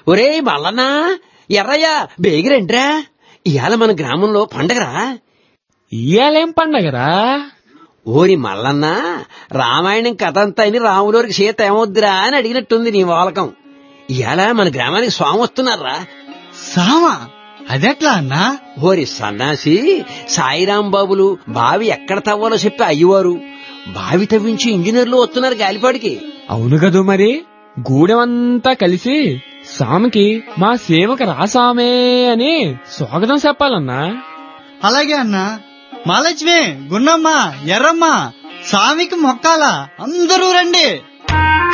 ఒరేయ్ మల్లన్నా ఎర్రయ్య బేగిరంట్రా ఇవాళ మన గ్రామంలో పండగరా ఇయ్యాలేం పండగరా ఓరి మల్లన్న రామాయణం కథ అంతా అని రాములోరికి సీత ఏమొద్దురా అని అడిగినట్టుంది నీ వాలకం ఇవాళ మన గ్రామానికి స్వామి వస్తున్నారా సామా అదెట్లా అన్నా ఓరి సన్నాసి సాయిరాం బాబులు బావి ఎక్కడ తవ్వాలో చెప్పి అయ్యవారు బావి తవ్వించి ఇంజనీర్లు వస్తున్నారు గాలిపాడికి అవును కదూ మరి గూడెమంతా కలిసి సామికి మా సేవకు రాసామే అని స్వాగతం చెప్పాలన్నా అలాగే అన్నా మహాలక్ష్మి గున్నమ్మ ఎర్రమ్మ స్వామికి మొక్కాల అందరూ రండి